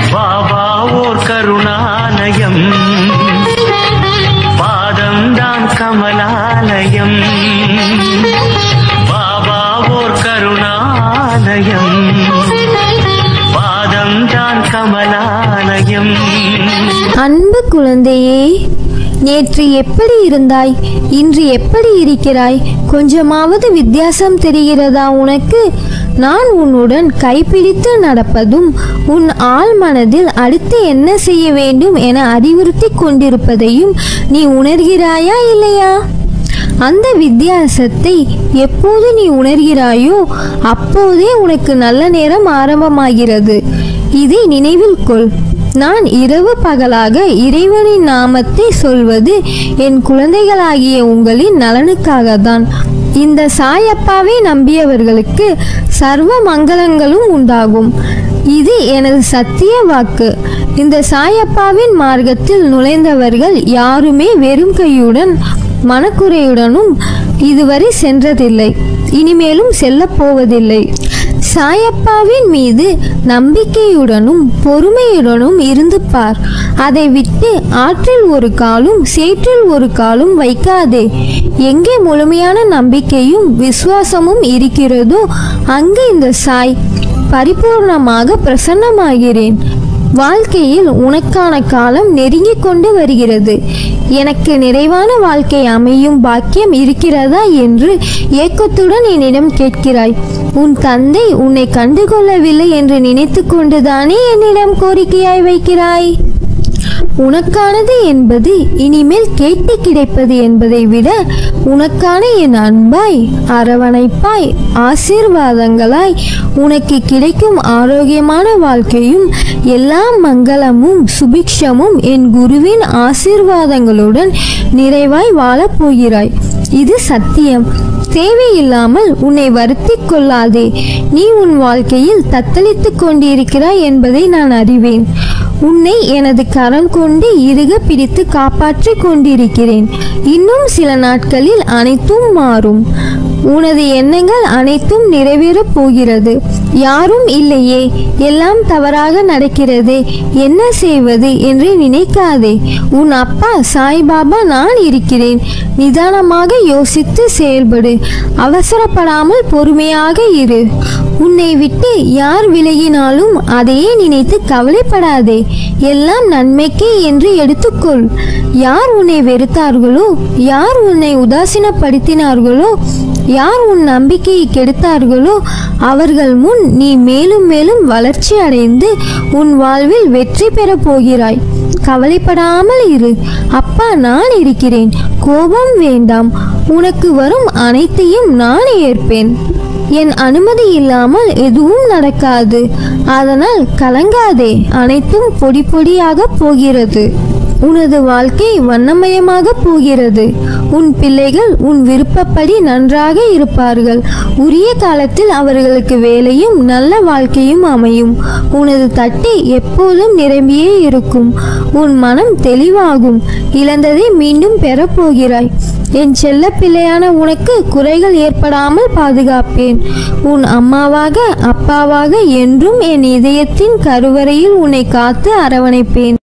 பாபா ஓர் கருணாலயம் பாதம்தான் கமலாலயம் பாபா ஓர் கருணாலயம் பாதம்தான் கமலாலயம் அன்பு குழந்தையே நேற்று எப்படி இருந்தாய் இன்று எப்படி இருக்கிறாய் கொஞ்சமாவது வித்தியாசம் தெரிகிறதா உனக்கு நான் உன்னுடன் கைப்பிடித்து நடப்பதும் உன் ஆழ் மனதில் அடுத்து என்ன செய்ய வேண்டும் என அறிவுறுத்தி கொண்டிருப்பதையும் நீ உணர்கிறாயா இல்லையா அந்த வித்தியாசத்தை எப்போது நீ உணர்கிறாயோ அப்போதே உனக்கு நல்ல நேரம் ஆரம்பமாகிறது இதை நினைவில் கொள் நான் இரவு பகலாக இறைவனின் நாமத்தை சொல்வது என் குழந்தைகளாகிய உங்களின் நலனுக்காகத்தான் இந்த சாயப்பாவை நம்பியவர்களுக்கு சர்வ மங்களங்களும் உண்டாகும் இது எனது சத்திய வாக்கு இந்த சாயப்பாவின் மார்க்கத்தில் நுழைந்தவர்கள் யாருமே வெறும் கையுடன் மனக்குறையுடனும் இதுவரை சென்றதில்லை இனிமேலும் செல்லப் போவதில்லை சாயப்பாவின் மீது நம்பிக்கையுடனும் பொறுமையுடனும் இருந்து பார் அதை விட்டு ஆற்றில் ஒரு காலும் சேற்றில் ஒரு காலும் வைக்காதே எங்கே முழுமையான நம்பிக்கையும் விசுவாசமும் இருக்கிறதோ அங்கு இந்த சாய் பரிபூர்ணமாக பிரசன்னமாகிறேன் வாழ்க்கையில் உனக்கான காலம் நெருங்கிக் கொண்டு வருகிறது எனக்கு நிறைவான வாழ்க்கை அமையும் பாக்கியம் இருக்கிறதா என்று ஏக்கத்துடன் என்னிடம் கேட்கிறாய் உன் தந்தை உன்னை கண்டுகொள்ளவில்லை என்று நினைத்து கொண்டுதானே என்னிடம் கோரிக்கையாய் வைக்கிறாய் உனக்கானது என்பது இனிமேல் கேட்டு கிடைப்பது என்பதை விட உனக்கான என் அன்பாய் அரவணைப்பாய் ஆசீர்வாதங்களாய் உனக்கு கிடைக்கும் ஆரோக்கியமான வாழ்க்கையும் எல்லா மங்களமும் சுபிக்ஷமும் என் குருவின் ஆசீர்வாதங்களுடன் நிறைவாய் வாழப் போகிறாய் இது சத்தியம் தேவையில்லாமல் உன்னை வருத்திக் கொள்ளாதே நீ உன் வாழ்க்கையில் தத்தளித்துக் கொண்டிருக்கிறாய் என்பதை நான் அறிவேன் உன்னை எனது கரம் கொண்டு இறுக பிடித்து காப்பாற்றிக் கொண்டிருக்கிறேன் இன்னும் சில நாட்களில் அனைத்தும் மாறும் உனது எண்ணங்கள் அனைத்தும் நிறைவேறப் போகிறது யாரும் இல்லையே எல்லாம் தவறாக நடக்கிறது என்ன செய்வது என்று நினைக்காதே உன் அப்பா சாய்பாபா நான் இருக்கிறேன் நிதானமாக யோசித்து செயல்படு அவசரப்படாமல் பொறுமையாக இரு உன்னை விட்டு யார் விலகினாலும் அதையே நினைத்து கவலைப்படாதே எல்லாம் நன்மைக்கே என்று எடுத்துக்கொள் யார் உன்னை வெறுத்தார்களோ யார் உன்னை உதாசீனப்படுத்தினார்களோ யார் உன் நம்பிக்கையை கெடுத்தார்களோ அவர்கள் முன் நீ மேலும் மேலும் வளர்ச்சி அடைந்து உன் வாழ்வில் வெற்றி பெறப் போகிறாய் கவலைப்படாமல் இரு அப்பா நான் இருக்கிறேன் கோபம் வேண்டாம் உனக்கு வரும் அனைத்தையும் நான் ஏற்பேன் என் அனுமதி இல்லாமல் எதுவும் நடக்காது அதனால் கலங்காதே அனைத்தும் பொடி பொடியாக போகிறது உனது வாழ்க்கை வண்ணமயமாக போகிறது உன் பிள்ளைகள் உன் விருப்பப்படி நன்றாக இருப்பார்கள் உரிய காலத்தில் அவர்களுக்கு வேலையும் நல்ல வாழ்க்கையும் அமையும் உனது தட்டு எப்போதும் நிரம்பியே இருக்கும் உன் மனம் தெளிவாகும் இழந்ததை மீண்டும் பெறப்போகிறாய் என் செல்ல பிள்ளையான உனக்கு குறைகள் ஏற்படாமல் பாதுகாப்பேன் உன் அம்மாவாக அப்பாவாக என்றும் என் இதயத்தின் கருவறையில் உன்னை காத்து அரவணைப்பேன்